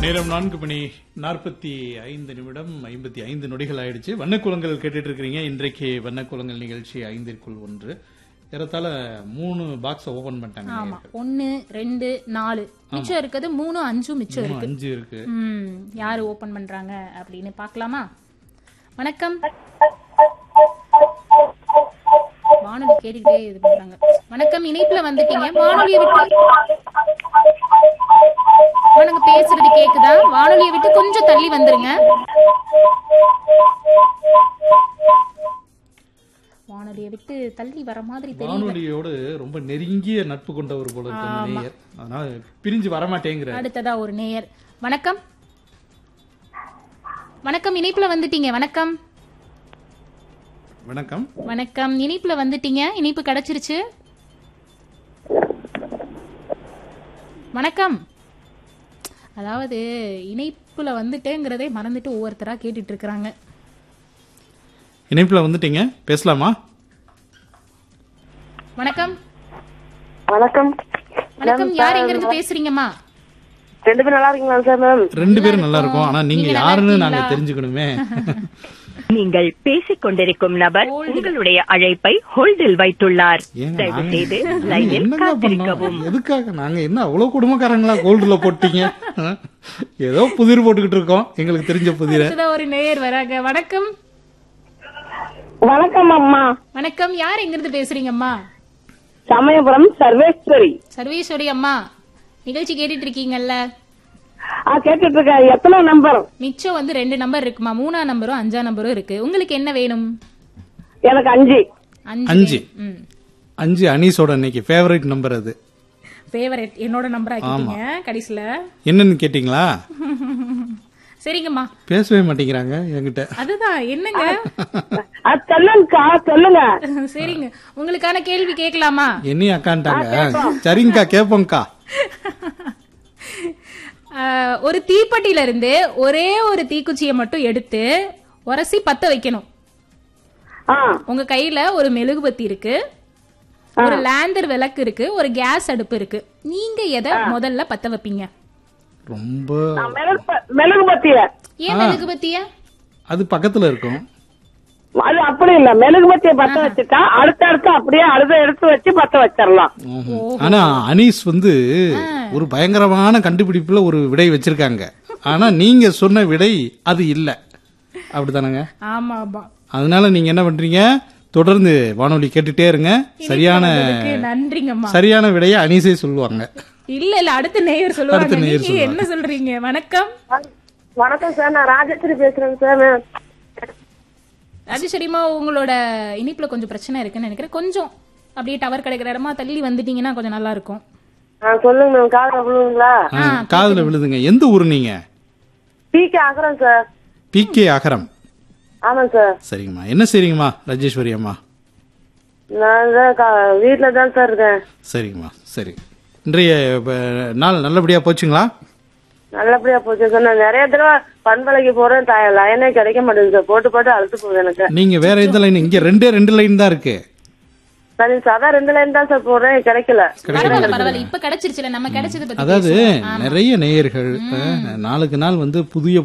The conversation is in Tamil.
நேரம் நான்கு மணி நாற்பத்தி ஐந்து நிமிடம் ஐம்பத்தி ஐந்து நொடிகள் ஆயிடுச்சு வண்ணக்குளங்கள் கேட்டுட்டு இருக்கிறீங்க இன்றைக்கு வண்ணக்குளங்கள் நிகழ்ச்சி ஐந்திற்குள் ஒன்று ஏறத்தாழ மூணு பாக்ஸ் ஓபன் பண்ணிட்டாங்க ஆமா ஒன்னு ரெண்டு நாலு மிச்சம் இருக்குது மூணு அஞ்சும் மிச்சம் இன்னும் இருக்கு அஞ்சு இருக்கு ம் யாரு ஓபன் பண்றாங்க அப்படின்னு பார்க்கலாமா வணக்கம் வானொலி கேட்டுக்கிட்டே இது பண்றாங்க வணக்கம் இணைப்புல வந்துட்டீங்க வானொலியை விட்டு உனக்கு பேசுறது கேக்குதா வானொலியை விட்டு கொஞ்சம் தள்ளி வந்துருங்க வானொலியை விட்டு தள்ளி வர மாதிரி தெரியல வானொலியோடு ரொம்ப நெருங்கிய நட்பு கொண்டவர் போல இருக்கு அந்த நேயர் அதனால பிரிஞ்சு வரமாட்டேங்கிற அடுத்ததா ஒரு நேயர் வணக்கம் வணக்கம் இணைப்புல வந்துட்டீங்க வணக்கம் வணக்கம் வணக்கம் இணைப்புல வந்துட்டீங்க இணைப்பு கிடைச்சிருச்சு வணக்கம் அதாவது இணைப்புல வந்துட்டேங்கிறதே மறந்துட்டு ஒவ்வொருத்தரா கேட்டுட்டு இருக்கிறாங்க இணைப்புல வந்துட்டீங்க பேசலாமா வணக்கம் வணக்கம் வணக்கம் யார் எங்க இருந்து பேசுறீங்கம்மா ரெண்டு பேரும் நல்லா இருக்கீங்களா சார் மேம் ரெண்டு பேரும் நல்லா இருக்கும் ஆனா நீங்க நீங்க நல்லா யாருன்னு நாங்க இருக்கீங்களா? தெரிஞ்சுக்கணுமே நீங்கள் பேசிக் கொண்டிருக்கும் நபர் Hold. உங்களுடைய அழைப்பை ஹோல்டில் வைத்துள்ளார் ஏங்க, தயவு நாங்க- செய்து நாங்க லைனில் என்னங்க காத்திருக்கவும் பண்ணோம் எதுக்காக நாங்க என்ன அவ்வளவு குடும்பக்காரங்களா கோல்டுல போட்டீங்க ஆ? ஏதோ புதிர் போட்டுக்கிட்டு இருக்கோம் எங்களுக்கு தெரிஞ்ச புதிர அடுத்ததா ஒரு நேயர் வராங்க வணக்கம் வணக்கம் அம்மா வணக்கம் யார் எங்க இருந்து பேசுறீங்கம்மா சமயபுரம் சர்வேஸ்வரி சர்வேஸ்வரி அம்மா நிகழ்ச்சி கேட்டுட்டு இருக்கீங்கல்ல ஆ கேட்டுட்டு இருக்கேன் எத்தனை நம்பர் மிச்சம் வந்து ரெண்டு நம்பர் இருக்குமா மூணா நம்பரும் அஞ்சா நம்பரும் இருக்கு உங்களுக்கு என்ன வேணும் எனக்கு அஞ்சு அஞ்சு. வேணும். ம் அஞ்சு அனீஸோட இன்னைக்கு ஃபேவரட் நம்பர் அது ஃபேவரட் என்னோட நம்பர் ஆக்கிட்டீங்க கடைசில என்னன்னு கேட்டீங்களா சரிங்கம்மா பேசவே மாட்டேங்கிறாங்க என்கிட்ட அதுதான் என்னங்க அது சொல்லுங்கக்கா சொல்லுங்க சரிங்க உங்களுக்கான கேள்வி கேட்கலாமா என்னையும் அக்கான்ட்டாங்க சரிங்கக்கா கேப்போங்கக்கா ஆஹ், ஒரு தீப்பெட்டியில இருந்து ஒரே ஒரு தீக்குச்சியை மட்டும் எடுத்து உரசி பத்த வைக்கணும் ஆ உங்க கையில ஒரு மெழுகுபத்தி இருக்கு ஒரு லேந்தர் விளக்கு இருக்கு ஒரு கேஸ் அடுப்பு இருக்கு நீங்க எதை முதல்ல பத்த வைப்பீங்க ரொம்ப நான் மெழுகு ப- மெழுகு பத்திய ஏன் மெழுகுபத்திய அது பக்கத்துல இருக்கும் அது அப்படி இல்ல மெழுகு பத்திய பத்த வச்சுட்டா அடுத்த அடுத்து அப்படியே அடுத்த எடுத்து வச்சு பத்த வச்சிடலாம் ஆமா. ஆனா அனீஸ் வந்து ஒரு பயங்கரமான கண்டுபிடிப்புல ஒரு விடை வச்சிருக்காங்க ஆனா நீங்க சொன்ன விடை அது இல்ல அப்படிதானங்க ஆமா ஆமா அதனால நீங்க என்ன பண்றீங்க தொடர்ந்து வானொலி கேட்டுட்டே இருங்க சரியான அதுக்கு நன்றிங்கம்மா சரியான விடையை அனீஸே சொல்லுவாங்க இல்ல இல்ல அடுத்த நேயர் சொல்லுவாங்க அடுத்த நேயர் நீங்க என்ன சொல்றீங்க வணக்கம் வணக்கம் சார் நான் ராஜேஸ்வரி பேசுறேன் சார் ராஜேஸ்வரிமா உங்களோட இனிப்புல கொஞ்சம் பிரச்சனை இருக்குன்னு நினைக்கிறேன் கொஞ்சம் அப்படியே டவர் கிடைக்கிற இடமா தள்ளி வந்துட்டீங்கன்னா கொஞ்சம் நல்லா இருக்கும் சொல்லுங்க மேம் காதல விழுங்களா ஆ, காதுல விழுதுங்க எந்த ஊர் நீங்க டீக்கு ஆகுறேன் சார் பி கே அகரம் ஆமாம் சார் சரிங்கம்மா என்ன செய்றீங்கம்மா ராஜேஸ்வரி அம்மா நான் தான் வீட்டுல தான் சார் இருக்கேன் சரிங்கம்மா சரி இன்றைய ப- நாள் நல்லபடியா போச்சுங்களா நல்லபடியா போச்சு சார் நான் நிறைய தடவை பண்பலைக்கு போறேன் த- லைனே கிடைக்க மாட்டேங்குது சார் போட்டு போட்டு அழுத்து போகுது எனக்கு நீங்க வேற எந்த லைன் இங்க ரெண்டே ரெண்டு லைன் தான் இருக்கு சரி சாதா ரெண்டு லைன் தான் சார் போடுறேன் கிடைக்கல பரவாயில்ல பரவாயில்ல இப்ப கிடைச்சிருச்சுல நம்ம கிடைச்சது பத்தி அதாவது பேசுவோம். நிறைய நேயர்கள் அஹ், நாளுக்கு நாள் வந்து புதிய